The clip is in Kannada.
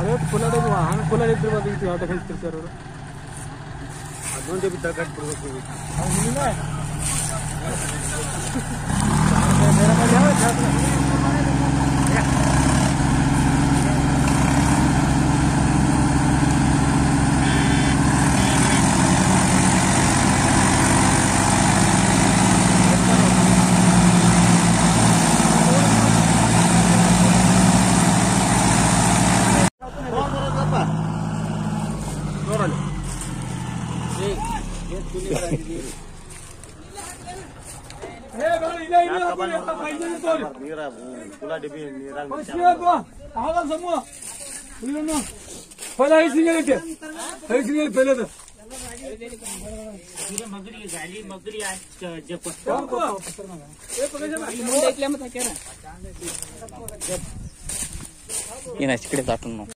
ಅದೇ ಕುಲಾಡ ಹಂಗೆ ಕುಲಾಡ ಇದ್ದಿರ್ಬೋದು ಇದು ಯಾವ್ದು ಹೇಳ್ತೀರಿ ಸರ್ ಅವರು ಅದೊಂದೇ ಬಿದ್ದ ಕಟ್ಬಿಡ್ಬೇಕು ನೋಡಲ್ಲ ನೀರ ಕುಲ ಡಿಬಿ ನೀರಾಗ ಆಗಲ್ಲ ಸಮೂಹ ಇದನ್ನು पहिला ಐದು ಸಿಂಗಲ್ ಇಟ್ಟೆ ಐದು ಸಿಂಗಲ್ पहिलं तर ಏನ್ ಹಚ್ಚ ಕಡೆ ದಾಟನ್ ನಾವು